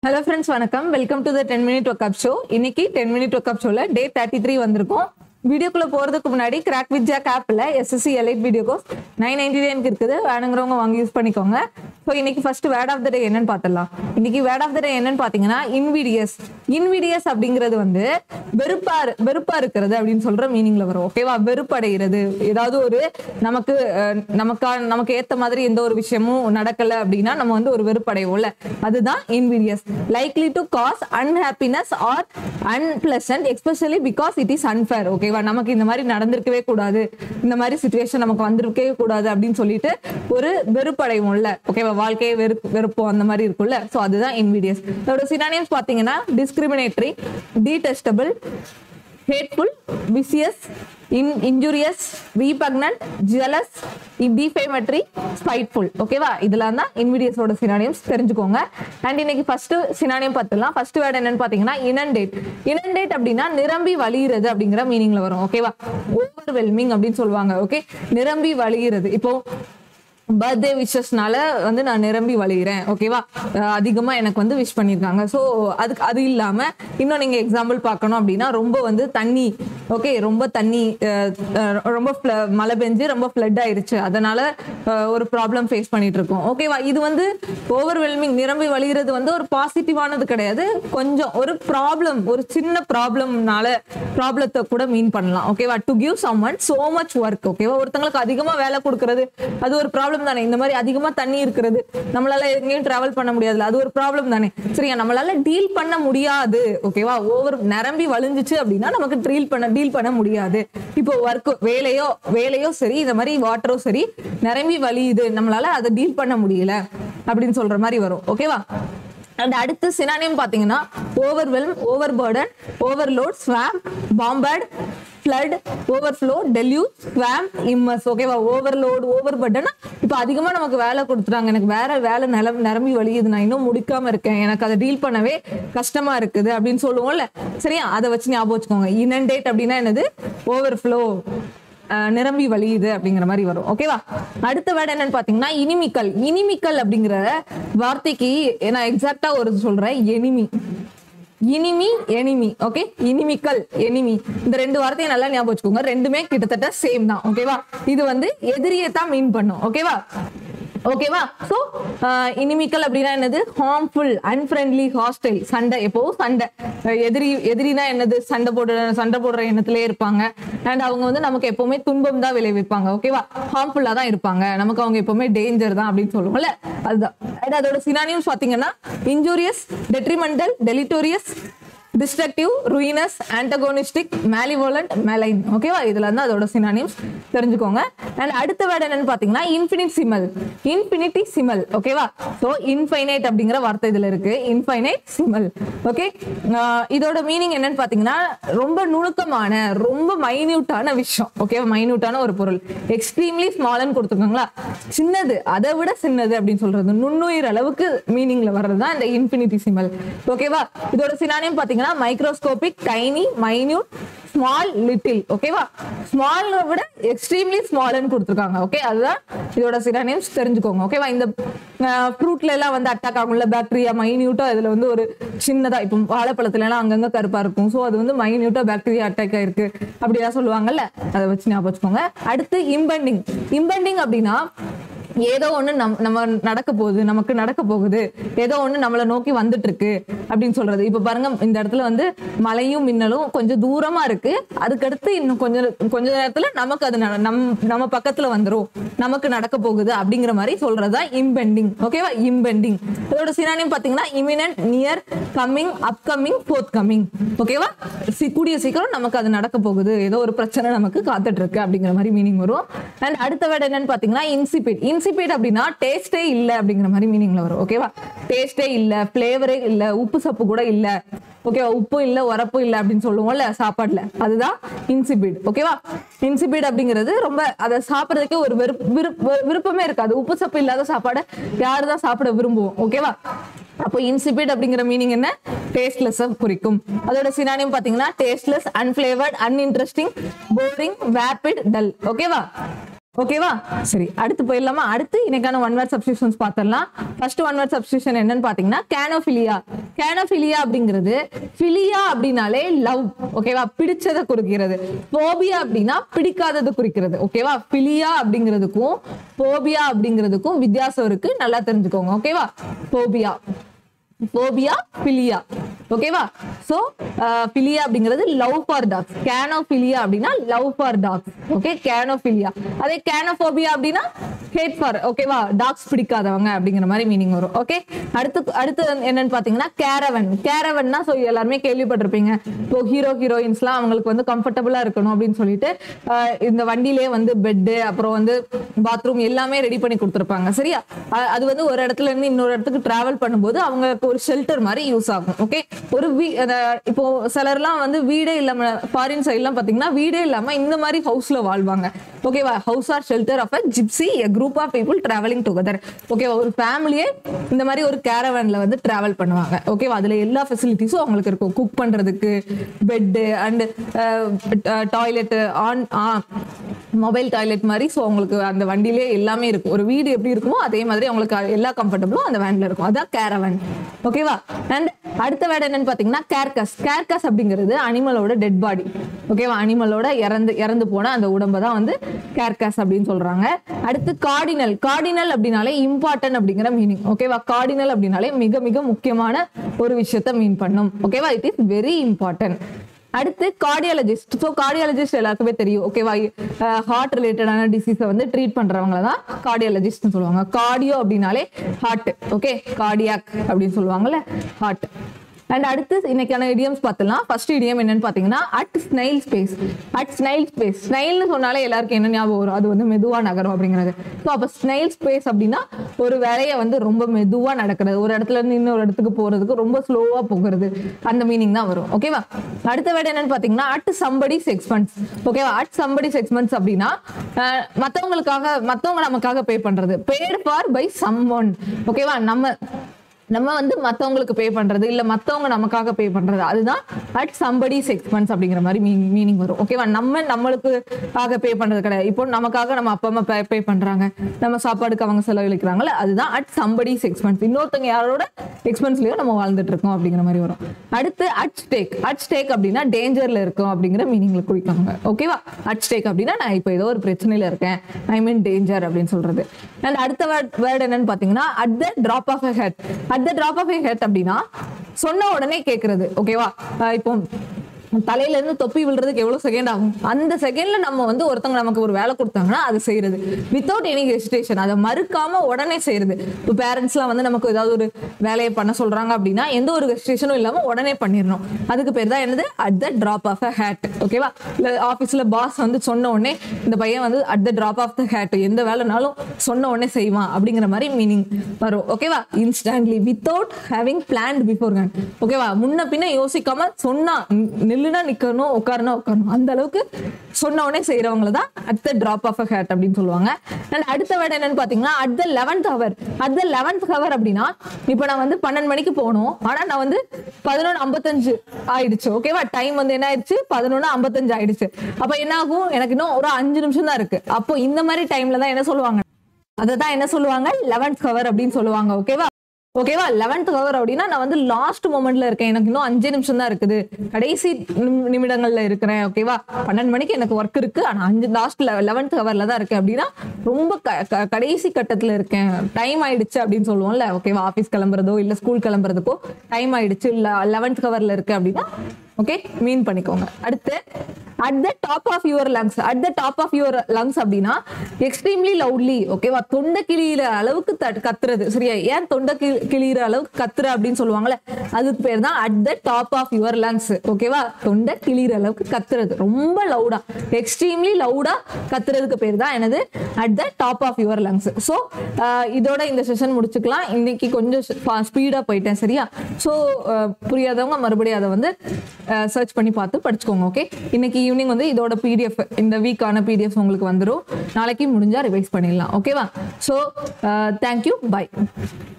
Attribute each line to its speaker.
Speaker 1: hello friends வணக்கம் welcome to the ten minute work up show இன்னைக்கு ten minute work up ஷோல day thirty three வந்திருக்கும் வீடியோக்குள்ள போறதுக்கு முன்னாடி கிராக் வித் ஜாக் ஆப்ல SSC elite video course nine ninety நைனுக்கு இருக்குது வேணுங்கிறவங்க வாங்கி யூஸ் பண்ணிக்கோங்க ஸோ இன்னைக்கு first word of the day என்னன்னு பார்த்துடலாம் இன்னைக்கு வேர்ட் ஆஃப் த டே என்னன்னு பார்த்தீங்கன்னா இன்விடியஸ் இன்விடியஸ் அப்படிங்கிறது வந்து வெறுப்பா இரு- வெறுப்பா இருக்கிறது அப்படின்னு சொல்ற மீனிங்ல வரும் ஓகேவா வெறுப்படைகிறது ஏதாவது ஒரு நமக்கு அஹ், நமக்கா நமக்கு ஏத்த மாதிரி எந்த ஒரு விஷயமும் நடக்கல அப்படின்னா நம்ம வந்து ஒரு வெறுப்படைவோம்ல அதுதான் invidious likely to cause unhappiness or unpleasant especially because it is unfair ஓகேவா நமக்கு இந்த மாதிரி நடந்திருக்கவே கூடாது இந்த மாதிரி சுச்சுவேஷன் நமக்கு வந்திருக்கவே கூடாது அப்படின்னு சொல்லிட்டு ஒரு வெறுப்படைவோம்ல ஓகேவா வாழ்க்கையை வெறு வெறுப்போம் அந்த மாதிரி இருக்கும்ல ஸோ அதுதான் இன்விடியஸ் இதோட சினானியம்ஸ் பார்த்தீங்கன்னா discriminatory detestable hateful vicious in injurious repugnant jealous defamatory spiteful ஓகேவா இதெல்லாம் தான் இன்விடியஸோட சினானியம்ஸ் தெரிஞ்சுக்கோங்க அண்ட் இன்னைக்கு ஃபர்ஸ்ட் சினானியம் பார்த்துலாம் ஃபர்ஸ்ட் வேர்ட் என்னன்னு பார்த்தீங்கன்னா இனண்டேட் இனண்டேட் அப்படின்னா நிரம்பி வழிகிறது அப்படிங்கிற மீனிங்ல வரும் ஓகேவா ஓவர்வெல்மிங் அப்படின்னு சொல்லுவாங்க ஓகே நிரம்பி வழிகிறது இப்போ பர்த்டே விஷஸ்னால வந்து நான் நிரம்பி வழிகிறேன் ஓகேவா அஹ் அதிகமா எனக்கு வந்து விஷ் பண்ணியிருக்காங்க ஸோ அதுக்கு அது இல்லாம இன்னும் நீங்க எக்ஸாம்பிள் பார்க்கணும் அப்படின்னா ரொம்ப வந்து தண்ணி ஓகே ரொம்ப தண்ணி அஹ், அஹ், ரொம்ப fla- மழை பெஞ்சு ரொம்ப ஃப்ளட் ஆயிருச்சு அதனால அஹ், ஒரு ப்ராப்ளம் ஃபேஸ் பண்ணிட்டு இருக்கோம் ஓகேவா இது வந்து ஓவர்வெல்மிங் நிரம்பி வழிகிறது வந்து ஒரு பாசிட்டிவானது கிடையாது கொஞ்சம் ஒரு ப்ராப்ளம் ஒரு சின்ன ப்ராப்ளம்னால ப்ராப்ளத்தை கூட மீன் பண்ணலாம் ஓகேவா to give someone so much work ஓகேவா ஒருத்தங்களுக்கு அதிகமா வேலை கொடுக்கறது அது ஒரு ப்ராப்ளம் தானே இந்த மாதிரி அதிகமா தண்ணி இருக்கிறது நம்மளால எங்கேயும் டிராவல் பண்ண முடியாதுல அது ஒரு ப்ராப்ளம் தானே சரியா நம்மளால டீல் பண்ண முடியாது ஓகேவா ஓவர் நிரம்பி வழிஞ்சிச்சு அப்படின்னா நமக்கு டீல் பண்ண டீல் பண்ண முடியாது இப்போ ஒர்க் வேலையோ வேலையோ சரி இந்த மாதிரி வாட்டரோ சரி நிரம்பி வழியுது நம்மளால அதை டீல் பண்ண முடியல அப்படின்னு சொல்ற மாதிரி வரும் ஓகேவா அண்ட் அடுத்து சினானியம் பாத்தீங்கன்னா overwhelm overburden overload swamp bombard flood overflow deluge swamp immerse ஓகேவா ஓவர்லோட் ஓவர் பர்டன் இப்போ அதிகமா நமக்கு வேலை கொடுத்துட்டாங்க எனக்கு வேற வேலை நிலம் நிரம்பி வழியுது நான் இன்னும் முடிக்காம இருக்கேன் எனக்கு அதை டீல் பண்ணவே கஷ்டமா இருக்குது அப்படின்னு சொல்லுவோம்ல சரியா அதை வச்சு ஞாபகம் வச்சுக்கோங்க இனண்டேட் அப்படின்னா என்னது ஓவர்ஃப்ளோ அஹ் நிரம்பி வழியுது அப்படிங்கிற மாதிரி வரும் ஓகேவா அடுத்த வேர்டு என்னன்னு பாத்தீங்கன்னா இனிமிக்கல் இனிமிக்கல் அப்படிங்கிற வார்த்தைக்கு நான் எக்ஸாக்டா ஒரு சொல்றேன் எனிமி இனிமி எனிமி ஓகே இனிமிக்கல் எனிமி இந்த ரெண்டு வார்த்தையை நல்லா ஞாபகம் வச்சுக்கோங்க ரெண்டுமே கிட்டத்தட்ட சேம் தான் ஓகேவா இது வந்து எதிரியை தான் மீன் பண்ணும் ஓகேவா ஓகேவா ஸோ இனிமிக்கல் அப்படின்னா என்னது ஹார்ம்ஃபுல் அன்ஃப்ரெண்ட்லி ஹாஸ்டைல் சண்டை எப்போவும் சண்டை அஹ் எதிரி எதிரினா என்னது சண்டை போடுற சண்டை போடுற எண்ணத்திலே இருப்பாங்க அண்ட் அவங்க வந்து நமக்கு எப்பவுமே துன்பம் தான் விளைவிப்பாங்க ஓகேவா ஹார்ம்ஃபுல்லா தான் இருப்பாங்க நமக்கு அவங்க எப்பவுமே டேஞ்சர் தான் அப்படின்னு சொல்லுவோம்ல அதுதான் And அதோட சினானியம்ஸ் பாத்தீங்கன்னா injurious detrimental deleterious destructive ruinous antagonistic malevolent malign ஓகேவா இதுல இருந்து அதோட சினானிம்ஸ் தெரிஞ்சுக்கோங்க அண்ட் அடுத்த வேர்டு என்னன்னு பாத்தீங்கன்னா இன்ஃபினிட் சிமல் இன்ஃபினிட்டி சிமல் ஓகேவா சோ இன்ஃபைனைட் அப்படிங்கிற வார்த்தை இதுல இருக்கு இன்ஃபைனைட் சிமல் ஓகே இதோட மீனிங் என்னன்னு பாத்தீங்கன்னா ரொம்ப நுணுக்கமான ரொம்ப மைன்யூட்டான விஷயம் ஓகேவா மைன்யூட்டான ஒரு பொருள் எக்ஸ்ட்ரீம்லி ஸ்மால்னு கொடுத்துருக்காங்களா சின்னது அதை விட சின்னது அப்படின்னு சொல்றது நுண்ணுயிர் அளவுக்கு மீனிங்ல வர்றது தான் இந்த இன்ஃபினிட்டி சிமல் ஓகேவா இதோட சினானியம் பாத்தீங்கன்னா microscopic tiny minute small little ஓகேவா ஸ்மால் விட எக்ஸ்ட்ரீம்லி ஸ்மால்னு கொடுத்துருக்காங்க ஓகே அதுதான் இதோட சினானியம்ஸ் தெரிஞ்சுக்கோங்க ஓகேவா இந்த ஃப்ரூட்ல எல்லாம் வந்து அட்டாக் ஆகும்ல பாக்டீரியா மைன்யூட்டா இதுல வந்து ஒரு சின்னதா இப்போ வாழைப்பழத்துல எல்லாம் அங்கங்க கருப்பா இருக்கும் ஸோ அது வந்து மைன்யூட்டா பாக்டீரியா அட்டாக் ஆயிருக்கு அப்படிலாம் சொல்லுவாங்கல்ல அதை வச்சு ஞாபகம் வச்சுக்கோங்க அடுத்து இம்பெண்டிங் இம்பெண்டிங் அப்படின்னா ஏதோ ஒண்ணு நம் நம்ம நடக்க போகுது நமக்கு நடக்க போகுது ஏதோ ஒண்ணு நம்மளை நோக்கி வந்துட்டு இருக்கு அப்படின்னு சொல்றது இப்ப பாருங்க இந்த இடத்துல வந்து மழையும் மின்னலும் கொஞ்சம் தூரமா இருக்கு அதுக்கடுத்து இன்னும் கொஞ்சம் கொஞ்ச நேரத்துல நமக்கு அது நட- நம் நம்ம பக்கத்துல வந்துரும் நமக்கு நடக்க போகுது அப்படிங்கிற மாதிரி சொல்றதா இம்பெண்டிங் ஓகேவா இம்பெண்டிங் இதோட சினானியம் பாத்தீங்கன்னா imminent near coming upcoming forthcoming ஓகேவா சி- கூடிய சீக்கிரம் நமக்கு அது நடக்க போகுது ஏதோ ஒரு பிரச்சனை நமக்கு காத்துட்டு இருக்கு அப்படிங்கிற மாதிரி மீனிங் வரும் அண்ட் அடுத்த வேர்டு என்னன்னு பாத்தீங்கன்னா இன்சிபிட் இன்சிபிட் அப்படின்னா டேஸ்டே இல்ல அப்படிங்கிற மாதிரி மீனிங்ல வரும் ஓகேவா டேஸ்டே இல்ல ஃபிளேவரே இல்ல உப்பு சப்பு கூட இல்ல ஓகேவா உப்பும் இல்ல உரப்பும் இல்ல அப்படின்னு சொல்லுவோம்ல சாப்பாடுல அதுதான் இன்சிபிட் ஓகேவா இன்சிபிட் அப்படிங்கிறது ரொம்ப அதை சாப்பிட்றதுக்கே ஒரு வெறுப் விருப்ப- விருப்பமே இருக்காது உப்பு சப்பு இல்லாத சாப்பாடை யாரு தான் சாப்பிட விரும்புவோம் ஓகேவா அப்போ இன்சிபிட் அப்படிங்கிற மீனிங் என்ன டேஸ்ட்லெஸ் குறிக்கும் அதோட சினானியம் பாத்தீங்கன்னா tasteless unflavoured uninteresting boring vapid dull ஓகேவா ஓகேவா சரி அடுத்து போயிடலாமா அடுத்து இன்னைக்கான ஒன் வேர்ட் சப்ஸ்டியூஷன்ஸ் பார்த்துடலாம் ஃபர்ஸ்ட் ஒன் வேர்ட் சப்ஸ்டியூஷன் என்னன்னு பாத்தீங்கன்னா கேனோஃபிலியா கேனோஃபிலியா அப்படிங்கிறது ஃபிலியா அப்படின்னாலே லவ் ஓகேவா பிடிச்சதை குறிக்கிறது போபியா அப்படின்னா பிடிக்காதது குறிக்கிறது ஓகேவா ஃபிலியா அப்படிங்கிறதுக்கும் போபியா அப்படிங்கிறதுக்கும் வித்தியாசம் இருக்கு நல்லா தெரிஞ்சுக்கோங்க ஓகேவா போபியா போபியா பிலியா ஓகேவா சோ பிலியா அப்படிங்கிறது லவ் ஃபார் டாக்ஸ் கேனோபிலியா அப்படின்னா love for dogs okay cynophilia அதே கேனோபோபியா அப்படின்னா ஹேட் ஃபார் ஓகேவா டாக்ஸ் பிடிக்காதவங்க அப்படிங்கிற மாதிரி மீனிங் வரும் ஓகே அடுத்து அடுத்து என்னன்னு பாத்தீங்கன்னா கேரவன் கேரவன்னா ஸோ எல்லாருமே கேள்விப்பட்டிருப்பீங்க இப்போ ஹீரோ ஹீரோயின்ஸ்லாம் அவங்களுக்கு வந்து கம்ஃபர்டபுளா இருக்கணும் அப்படின்னு சொல்லிட்டு ஆஹ் இந்த வண்டியிலே வந்து பெட்டு அப்புறம் வந்து பாத்ரூம் எல்லாமே ரெடி பண்ணி கொடுத்துருப்பாங்க சரியா அ- அது வந்து ஒரு இடத்துல இருந்து இன்னொரு இடத்துக்கு டிராவல் பண்ணும்போது அவங்களுக்கு ஒரு ஷெல்டர் மாதிரி யூஸ் ஆகும் ஓகே ஒரு வீ அந்த- இப்போ சிலர்லாம் வந்து வீடே இல்லாம ஃபாரின் சைட்லாம் பாத்தீங்கன்னா வீடே இல்லாம இந்த மாதிரி ஹவுஸ்ல வாழ்வாங்க ஓகேவா house or shelter of a gypsy a group of people travelling together ஓகேவா ஒரு ஃபேமிலியே இந்த மாதிரி ஒரு கேரவன்ல வந்து டிராவல் பண்ணுவாங்க ஓகேவா அதுல எல்லா ஃபெசிலிட்டிஸும் அவங்களுக்கு இருக்கும் குக் பண்றதுக்கு bed and toilet on mobile toilet மாதிரி ஸோ அவங்களுக்கு அந்த வண்டியிலே எல்லாமே இருக்கும் ஒரு வீடு எப்படி இருக்குமோ அதே மாதிரி அவங்களுக்கு எல்லா கம்ஃபர்டபுளும் அந்த வேன்ல இருக்கும் அதான் கேரவன் ஓகேவா அண்ட் அடுத்த வேர்டு என்னன்னு பாத்தீங்கன்னா கேர்கஸ் கேர்கஸ் அப்படிங்கிறது அனிமலோட டெட் பாடி ஓகேவா அனிமலோட இறந்து இறந்து போன அந்த உடம்பை தான் வந்து கேர்கஸ் அப்படின்னு சொல்றாங்க அடுத்து கார்டினல் கார்டினல் அப்படின்னாலே இம்பார்ட்டன்ட் அப்படிங்கிற மீனிங் ஓகேவா கார்டினல் அப்படின்னாலே மிக மிக முக்கியமான ஒரு விஷயத்த மீன் பண்ணும் ஓகேவா இட் இஸ் வெரி இம்பார்ட்டன்ட் அடுத்து கார்டியாலஜிஸ்ட் ஸோ கார்டியாலஜிஸ்ட் எல்லாருக்குமே தெரியும் ஓகேவா ஹார்ட் ரிலேட்டடான டிசீஸை வந்து ட்ரீட் பண்றவங்கள தான் கார்டியாலஜிஸ்ட்னு சொல்லுவாங்க கார்டியோ அப்படின்னாலே ஹார்ட் ஓகே கார்டியாக் அப்படின்னு சொல்லுவாங்கல்ல ஹார்ட் அண்ட் அடுத்து இன்னைக்கான இடியம்ஸ் பார்த்துலாம் ஃபர்ஸ்ட் இடியம் என்னன்னு பார்த்தீங்கன்னா at snail space at snail space ஸ்னைல்னு சொன்னாலே எல்லாருக்கும் என்ன ஞாபகம் வரும் அது வந்து மெதுவா நகரும் அப்படிங்கிறது ஸோ அப்போ ஸ்னைல் ஸ்பேஸ் அப்படின்னா ஒரு வேலையை வந்து ரொம்ப மெதுவா நடக்கிறது ஒரு இடத்துல இருந்து இன்னொரு இடத்துக்கு போறதுக்கு ரொம்ப ஸ்லோவா போகிறது அந்த மீனிங் தான் வரும் ஓகேவா அடுத்த வேர்டு என்னன்னு பார்த்தீங்கன்னா அட் சம்படிஸ் எக்ஸ்பென்ஸ் ஓகேவா அட் சம்படிஸ் எக்ஸ்பென்ஸ் அப்படின்னா அஹ், மத்தவங்களுக்காக மத்தவங்க நமக்காக பே பண்றது paid for by someone ஓகேவா நம்ம நம்ம வந்து மத்தவங்களுக்கு பே பண்றது இல்ல மத்தவங்க நமக்காக பே பண்றது அதுதான் அட் சம்படிஸ் எக்ஸ்பென்ஸ் அப்படிங்கிற மாதிரி மீனிங் வரும் ஓகேவா நம்ம நம்மளுக்கு ஆக பே பண்றது கிடையாது இப்போ நமக்காக நம்ம அப்பா அம்மா பே பண்றாங்க நம்ம சாப்பாடுக்கு அவங்க செலவழிக்கிறாங்கல்ல அதுதான் அட் சம்படிஸ் எக்ஸ்பென்ஸ் இன்னொருத்தவங்க யாரோட எக்ஸ்பென்ஸ்லயோ நம்ம வாழ்ந்துட்டு இருக்கோம் அப்படிங்கிற மாதிரி வரும் அடுத்து அட் ஸ்டேக் அட் ஸ்டேக் அப்படின்னா டேஞ்சர்ல இருக்கும் அப்படிங்கிற மீனிங்ல குறிப்பாங்க ஓகேவா அட் ஸ்டேக் அப்படின்னா நான் இப்போ ஏதோ ஒரு பிரச்சனையில இருக்கேன் ஐ மீன் டேஞ்சர் அப்படின்னு சொல்றது அண்ட் அடுத்த வேர்ட் என்னன்னு பாத்தீங்கன்னா at the drop of a hat at the drop of a hat அப்படின்னா சொன்ன உடனே கேக்குறது ஓகேவா இப்போ தலையில இருந்து தொப்பி விழுறதுக்கு எவ்வளவு செகண்ட் ஆகும் அந்த செகண்ட்ல நம்ம வந்து ஒருத்தவங்க நமக்கு ஒரு வேலை கொடுத்தாங்கன்னா அது செய்யறது வித்தவுட் எனி ஹெசிடேஷன் அதை மறுக்காம உடனே செய்யறது இப்போ பேரண்ட்ஸ்லாம் வந்து நமக்கு ஏதாவது ஒரு வேலையை பண்ண சொல்றாங்க அப்படின்னா எந்த ஒரு ஹெசிடேஷனும் இல்லாம உடனே பண்ணிடணும் அதுக்கு பேர் தான் என்னது at the drop of a hat ஓகேவா இல்ல ஆபீஸ்ல பாஸ் வந்து சொன்ன உடனே இந்த பையன் வந்து at the drop of the hat எந்த வேலைனாலும் சொன்ன உடனே செய்வான் அப்படிங்கிற மாதிரி மீனிங் வரும் ஓகேவா instantly without having planned beforehand ஓகேவா முன்ன பின்ன யோசிக்காம சொன்னா நி- நில்லுனா நிக்கணும் உட்காருனா உட்காரணும் அந்த அளவுக்கு சொன்ன உடனே செய்யறவங்கள தான் at the drop of a hat அப்படின்னு சொல்லுவாங்க And அடுத்த வேர்டு என்னன்னு பாத்தீங்கன்னா at the eleventh hour at the eleventh hour அப்படின்னா இப்போ நான் வந்து பன்னெண்டு மணிக்கு போகணும் ஆனா நான் வந்து பதினொன்று ஐம்பத்தஞ்சு ஆயிடுச்சு ஓகேவா டைம் வந்து என்ன ஆயிடுச்சு பதினொன்று ஐம்பத்தஞ்சு ஆயிடுச்சு அப்ப என்ன ஆகும் எனக்கு இன்னும் ஒரு அஞ்சு நிமிஷம் தான் இருக்கு அப்போ இந்த மாதிரி டைம்ல தான் என்ன சொல்லுவாங்க அதை தான் என்ன சொல்லுவாங்க லெவன்த் ஹவர் அப்படின்னு சொல்லுவாங்க ஓகேவா ஓகேவா லெவன்த் ஹவர் அப்படின்னா நான் வந்து லாஸ்ட் மொமெண்ட்ல இருக்கேன் எனக்கு இன்னும் அஞ்சு நிமிஷம் தான் இருக்குது கடைசி நிமி- நிமிடங்கள்ல இருக்கிறேன் ஓகேவா பன்னெண்டு மணிக்கு எனக்கு ஒர்க் இருக்கு ஆனா அஞ்சு லாஸ்ட் லெவன்த் ஹவர்ல தான் இருக்கேன் அப்படின்னா ரொம்ப க- க- கடைசி கட்டத்துல இருக்கேன் டைம் ஆயிடுச்சு அப்படின்னு சொல்லுவோம்ல ஓகேவா ஆபீஸ் கிளம்புறதோ இல்ல ஸ்கூல் கிளம்புறதுக்கோ டைம் ஆயிடுச்சு இல்ல லெவன்த் ஹவர்ல இருக்கு அப்படின்னா ஓகே மீன் பண்ணிக்கோங்க அடுத்து at the top of your lungs at the top of your lungs அப்படின்னா எக்ஸ்ட்ரீம்லி லவுட்லி ஓகேவா தொண்டை கிளியிற அளவுக்கு தட்- கத்துறது சரியா ஏன் தொண்டை கி- கிளியிற அளவுக்கு கத்துற அப்படின்னு சொல்லுவாங்கல்ல அதுக்கு பேர் தான் at the top of your lungs ஓகேவா தொண்டை கிளியிற அளவுக்கு கத்துறது ரொம்ப லவுடா எக்ஸ்ட்ரீம்லி லவுடா கத்துறதுக்கு பேர் தான் என்னது at the top of your lungs so இதோட இந்த செஷன் முடிச்சுக்கலாம் இன்னைக்கு கொஞ்சம் ஸ்பீடா போயிட்டேன் சரியா ஸோ புரியாதவங்க மறுபடியும் அதை வந்து சர்ச் பண்ணி பார்த்து படிச்சுக்கோங்க ஓகே இன்னைக்கு ஈவினிங் வந்து இதோட பிடிஎஃப் இந்த வீக்கான பிடிஎஃப் உங்களுக்கு வந்துடும் நாளைக்கு முடிஞ்சா ரிவைஸ் பண்ணிடலாம் ஓகேவா ஸோ தேங்க்யூ பை